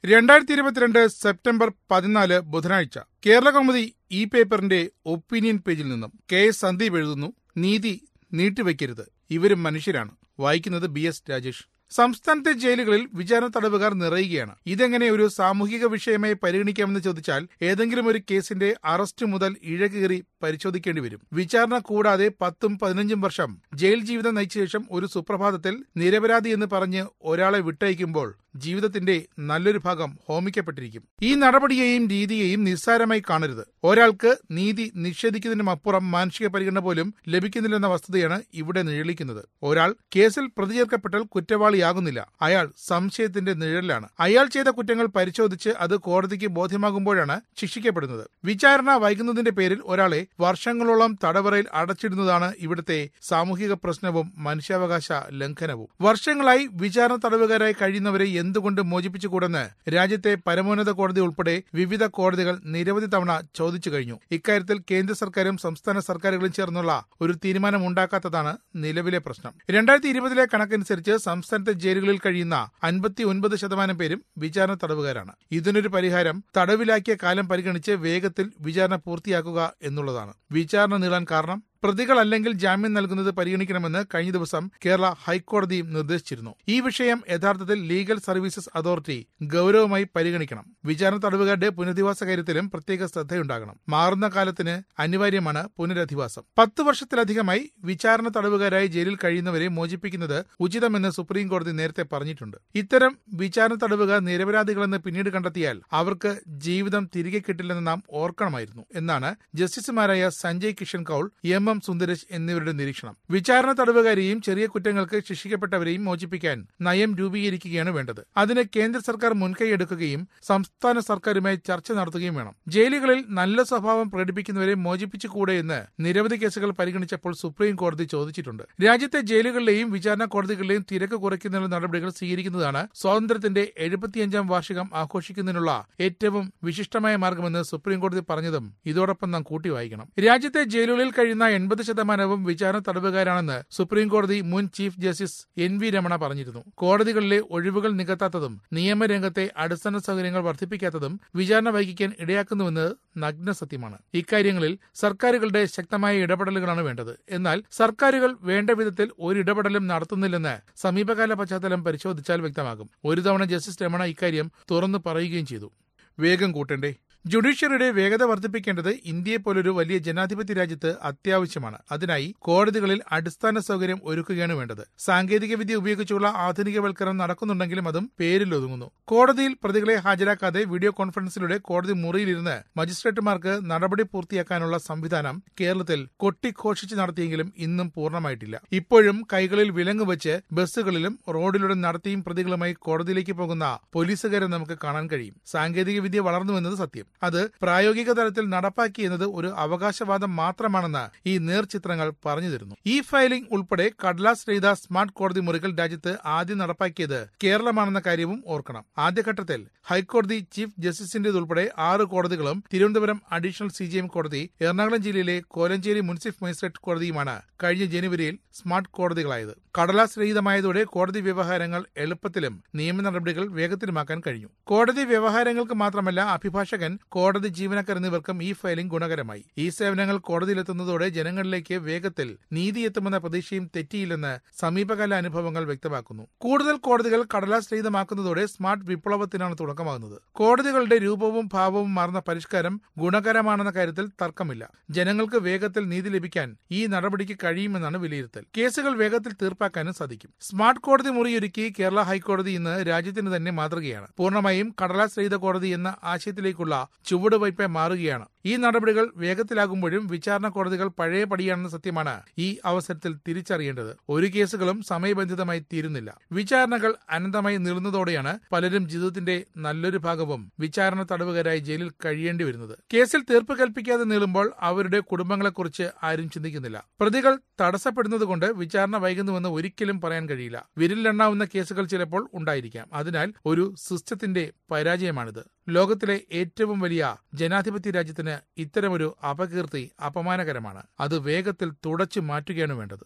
രണ്ടായിരത്തി ഇരുപത്തിരണ്ട് സെപ്റ്റംബർ പതിനാല് ബുധനാഴ്ച കേരള കൗമുദി ഇ പേപ്പറിന്റെ ഒപ്പീനിയൻ പേജിൽ നിന്നും കെ എസ് സന്ദീപ് എഴുതുന്നു നീതി നീട്ടിവെക്കരുത് ഇവരും മനുഷ്യരാണ് വായിക്കുന്നത് ബി എസ് രാജേഷ് സംസ്ഥാനത്തെ ജയിലുകളിൽ വിചാരണ തടവുകാർ നിറയുകയാണ് ഇതെങ്ങനെ ഒരു സാമൂഹിക വിഷയമായി പരിഗണിക്കാമെന്ന് ചോദിച്ചാൽ ഏതെങ്കിലും ഒരു കേസിന്റെ അറസ്റ്റ് മുതൽ ഇഴകീറി പരിശോധിക്കേണ്ടി വരും വിചാരണ കൂടാതെ പത്തും പതിനഞ്ചും വർഷം ജയിൽ ജീവിതം നയിച്ച ശേഷം ഒരു സുപ്രഭാതത്തിൽ നിരപരാധി എന്ന് പറഞ്ഞ് ഒരാളെ വിട്ടയക്കുമ്പോൾ ജീവിതത്തിന്റെ നല്ലൊരു ഭാഗം ഹോമിക്കപ്പെട്ടിരിക്കും ഈ നടപടിയെയും രീതിയെയും നിസ്സാരമായി കാണരുത് ഒരാൾക്ക് നീതി നിഷേധിക്കുന്നതിനുമപ്പുറം മാനുഷിക പരിഗണന പോലും ലഭിക്കുന്നില്ലെന്ന വസ്തുതയാണ് ഇവിടെ നിഴലിക്കുന്നത് ഒരാൾ കേസിൽ പ്രതി ചേർക്കപ്പെട്ടാൽ കുറ്റവാളിയാകുന്നില്ല അയാൾ സംശയത്തിന്റെ നിഴലിലാണ് അയാൾ ചെയ്ത കുറ്റങ്ങൾ പരിശോധിച്ച് അത് കോടതിക്ക് ബോധ്യമാകുമ്പോഴാണ് ശിക്ഷിക്കപ്പെടുന്നത് വിചാരണ വൈകുന്നതിന്റെ പേരിൽ ഒരാളെ വർഷങ്ങളോളം തടവറയിൽ അടച്ചിടുന്നതാണ് ഇവിടുത്തെ സാമൂഹിക പ്രശ്നവും മനുഷ്യാവകാശ ലംഘനവും വർഷങ്ങളായി വിചാരണ തടവുകാരായി കഴിയുന്നവരെ എന്തുകൊണ്ട് മോചിപ്പിച്ചുകൂടെന്ന് രാജ്യത്തെ പരമോന്നത കോടതി ഉൾപ്പെടെ വിവിധ കോടതികൾ നിരവധി തവണ ചോദിച്ചു കഴിഞ്ഞു ഇക്കാര്യത്തിൽ കേന്ദ്ര സർക്കാരും സംസ്ഥാന സർക്കാരുകളും ചേർന്നുള്ള ഒരു തീരുമാനമുണ്ടാക്കാത്തതാണ് നിലവിലെ പ്രശ്നം രണ്ടായിരത്തി ഇരുപതിലെ കണക്കനുസരിച്ച് സംസ്ഥാനത്തെ ജയിലുകളിൽ കഴിയുന്ന അൻപത്തി ഒൻപത് ശതമാനം പേരും വിചാരണ തടവുകാരാണ് ഇതിനൊരു പരിഹാരം തടവിലാക്കിയ കാലം പരിഗണിച്ച് വേഗത്തിൽ വിചാരണ പൂർത്തിയാക്കുക എന്നുള്ളതാണ് വിചാരണ നീളാൻ കാരണം പ്രതികളല്ലെങ്കിൽ ജാമ്യം നൽകുന്നത് പരിഗണിക്കണമെന്ന് കഴിഞ്ഞ ദിവസം കേരള ഹൈക്കോടതിയും നിർദ്ദേശിച്ചിരുന്നു ഈ വിഷയം യഥാർത്ഥത്തിൽ ലീഗൽ സർവീസസ് അതോറിറ്റി ഗൌരവമായി പരിഗണിക്കണം വിചാരണ തടവുകാരുടെ പുനരധിവാസ കാര്യത്തിലും പ്രത്യേക ശ്രദ്ധയുണ്ടാകണം മാറുന്ന കാലത്തിന് അനിവാര്യമാണ് പുനരധിവാസം പത്ത് വർഷത്തിലധികമായി വിചാരണ തടവുകാരായി ജയിലിൽ കഴിയുന്നവരെ മോചിപ്പിക്കുന്നത് ഉചിതമെന്ന് സുപ്രീം കോടതി നേരത്തെ പറഞ്ഞിട്ടുണ്ട് ഇത്തരം വിചാരണ തടവുകാർ നിരപരാധികളെന്ന് പിന്നീട് കണ്ടെത്തിയാൽ അവർക്ക് ജീവിതം തിരികെ കിട്ടില്ലെന്ന് നാം ഓർക്കണമായിരുന്നു എന്നാണ് ജസ്റ്റിസുമാരായ സഞ്ജയ് കിഷൻ കൌൾ എം എം സുന്ദരേഷ് എന്നിവരുടെ നിരീക്ഷണം വിചാരണ തടവുകാരെയും ചെറിയ കുറ്റങ്ങൾക്ക് ശിക്ഷിക്കപ്പെട്ടവരെയും മോചിപ്പിക്കാൻ നയം രൂപീകരിക്കുകയാണ് വേണ്ടത് അതിന് കേന്ദ്ര സർക്കാർ മുൻകൈയെടുക്കുകയും സംസ്ഥാന സർക്കാരുമായി ചർച്ച നടത്തുകയും വേണം ജയിലുകളിൽ നല്ല സ്വഭാവം പ്രകടിപ്പിക്കുന്നവരെ മോചിപ്പിച്ചുകൂടെ എന്ന് നിരവധി കേസുകൾ പരിഗണിച്ചപ്പോൾ സുപ്രീം കോടതി ചോദിച്ചിട്ടുണ്ട് രാജ്യത്തെ ജയിലുകളിലെയും വിചാരണ കോടതികളിലെയും തിരക്ക് കുറയ്ക്കുന്നതിനുള്ള നടപടികൾ സ്വീകരിക്കുന്നതാണ് സ്വാതന്ത്ര്യത്തിന്റെ എഴുപത്തിയഞ്ചാം വാർഷികം ആഘോഷിക്കുന്നതിനുള്ള ഏറ്റവും വിശിഷ്ടമായ മാർഗമെന്ന് സുപ്രീം കോടതി പറഞ്ഞതും ഇതോടൊപ്പം നാം കൂട്ടി വായിക്കണം രാജ്യത്തെ ജയിലുകളിൽ കഴിയുന്ന എൺപത് ശതമാനവും വിചാരണ തടവുകാരാണെന്ന് സുപ്രീം കോടതി മുൻ chief justice N V Ramana പറഞ്ഞിരുന്നു കോടതികളിലെ ഒഴിവുകൾ നികത്താത്തതും നിയമരംഗത്തെ അടിസ്ഥാന സൗകര്യങ്ങൾ വർദ്ധിപ്പിക്കാത്തതും വിചാരണ വൈകിക്കാൻ ഇടയാക്കുന്നുവെന്ന് നഗ്ന സത്യമാണ് ഇക്കാര്യങ്ങളിൽ സർക്കാരുകളുടെ ശക്തമായ ഇടപെടലുകളാണ് വേണ്ടത് എന്നാൽ സർക്കാരുകൾ വേണ്ട വിധത്തിൽ ഒരു ഇടപെടലും നടത്തുന്നില്ലെന്ന് സമീപകാല പശ്ചാത്തലം പരിശോധിച്ചാൽ വ്യക്തമാകും ഒരു തവണ ജസ്റ്റിസ് രമണ ഇക്കാര്യം തുറന്നു പറയുകയും ചെയ്തു വേഗം കൂട്ടണ്ടേ ജുഡീഷ്യറിയുടെ വേഗത വർദ്ധിപ്പിക്കേണ്ടത് ഇന്ത്യയെ പോലൊരു വലിയ ജനാധിപത്യ രാജ്യത്ത് അത്യാവശ്യമാണ് അതിനായി കോടതികളിൽ അടിസ്ഥാന സൗകര്യം ഒരുക്കുകയാണ് വേണ്ടത് സാങ്കേതിക വിദ്യ ഉപയോഗിച്ചുള്ള ആധുനികവൽക്കരണം നടക്കുന്നുണ്ടെങ്കിലും അതും പേരിൽ ഒതുങ്ങുന്നു കോടതിയിൽ പ്രതികളെ ഹാജരാക്കാതെ വീഡിയോ കോൺഫറൻസിലൂടെ കോടതി മുറിയിലിരുന്ന് മജിസ്ട്രേറ്റുമാർക്ക് നടപടി പൂർത്തിയാക്കാനുള്ള സംവിധാനം കേരളത്തിൽ കൊട്ടിഘോഷിച്ച് നടത്തിയെങ്കിലും ഇന്നും പൂർണ്ണമായിട്ടില്ല ഇപ്പോഴും കൈകളിൽ വിലങ്ങ് വെച്ച് ബസ്സുകളിലും റോഡിലൂടെ നടത്തിയും പ്രതികളുമായി കോടതിയിലേക്ക് പോകുന്ന പോലീസുകാരെ നമുക്ക് കാണാൻ കഴിയും സാങ്കേതിക വിദ്യ വളർന്നുവെന്നത് സത്യം അത് പ്രായോഗിക തലത്തിൽ നടപ്പാക്കി എന്നത് ഒരു അവകാശവാദം മാത്രമാണെന്ന് ഈ നേർചിത്രങ്ങൾ പറഞ്ഞു തരുന്നു ഈ ഫയലിംഗ് ഉൾപ്പെടെ കടലാസ് ചെയ്ത സ്മാർട്ട് കോടതി മുറികൾ രാജ്യത്ത് ആദ്യം നടപ്പാക്കിയത് കേരളമാണെന്ന കാര്യവും ഓർക്കണം ആദ്യഘട്ടത്തിൽ ഹൈക്കോടതി ചീഫ് ജസ്റ്റിസിന്റേതുൾപ്പെടെ ആറ് കോടതികളും Thiruvananthapuram additional C G M കോടതി എറണാകുളം ജില്ലയിലെ കോലഞ്ചേരി മുനിസിഫ് മജിസ്ട്രേറ്റ് കോടതിയുമാണ് കഴിഞ്ഞ ജനുവരിയിൽ സ്മാർട്ട് കോടതികളായത് കടലാസ് രഹിതമായതോടെ കോടതി വ്യവഹാരങ്ങൾ എളുപ്പത്തിലും നിയമ നടപടികൾ വേഗത്തിലുമാക്കാൻ കഴിഞ്ഞു കോടതി വ്യവഹാരങ്ങൾക്ക് മാത്രമല്ല അഭിഭാഷകൻ കോടതി ജീവനക്കാർ എന്നിവർക്കും ഈ ഫയലിംഗ് ഗുണകരമായി ഈ സേവനങ്ങൾ കോടതിയിലെത്തുന്നതോടെ ജനങ്ങളിലേക്ക് വേഗത്തിൽ നീതി എത്തുമെന്ന പ്രതീക്ഷയും തെറ്റിയില്ലെന്ന് സമീപകാല അനുഭവങ്ങൾ വ്യക്തമാക്കുന്നു കൂടുതൽ കോടതികൾ കടലാസ് രഹിതമാക്കുന്നതോടെ സ്മാർട്ട് വിപ്ലവത്തിനാണ് തുടക്കമാകുന്നത് കോടതികളുടെ രൂപവും ഭാവവും മാറുന്ന പരിഷ്കാരം ഗുണകരമാണെന്ന കാര്യത്തിൽ തർക്കമില്ല ജനങ്ങൾക്ക് വേഗത്തിൽ നീതി ലഭിക്കാൻ ഈ നടപടിക്ക് കഴിയുമെന്നാണ് വിലയിരുത്തൽ കേസുകൾ വേഗത്തിൽ തീർപ്പാക്കാനും സാധിക്കും സ്മാർട്ട് കോടതി മുറിയൊരുക്കി കേരള ഹൈക്കോടതി ഇന്ന് രാജ്യത്തിന് തന്നെ മാതൃകയാണ് പൂർണ്ണമായും കടലാസ് രഹിത കോടതി എന്ന ആശയത്തിലേക്കുള്ള ചുവടുവയ്പ് മാറുകയാണ് ഈ നടപടികൾ വേഗത്തിലാകുമ്പോഴും വിചാരണ കോടതികൾ പഴയ പടിയാണെന്ന സത്യമാണ് ഈ അവസരത്തിൽ തിരിച്ചറിയേണ്ടത് ഒരു കേസുകളും സമയബന്ധിതമായി തീരുന്നില്ല വിചാരണകൾ അനന്തമായി നീളുന്നതോടെയാണ് പലരും ജീവിതത്തിന്റെ നല്ലൊരു ഭാഗവും വിചാരണ തടവുകാരായി ജയിലിൽ കഴിയേണ്ടി വരുന്നത് കേസിൽ തീർപ്പ് കൽപ്പിക്കാതെ നീളുമ്പോൾ അവരുടെ കുടുംബങ്ങളെക്കുറിച്ച് ആരും ചിന്തിക്കുന്നില്ല പ്രതികൾ തടസ്സപ്പെടുന്നതുകൊണ്ട് വിചാരണ വൈകുന്നുവെന്ന് ഒരിക്കലും പറയാൻ കഴിയില്ല വിരലിലെണ്ണാവുന്ന കേസുകൾ ചിലപ്പോൾ ഉണ്ടായിരിക്കാം അതിനാൽ ഒരു സിസ്റ്റത്തിന്റെ പരാജയമാണിത് ലോകത്തിലെ ഏറ്റവും വലിയ ജനാധിപത്യ രാജ്യത്തിന് ഇത്തരമൊരു അപകീർത്തി അപമാനകരമാണ് അത് വേഗത്തിൽ തുടച്ചു മാറ്റുകയാണ് വേണ്ടത്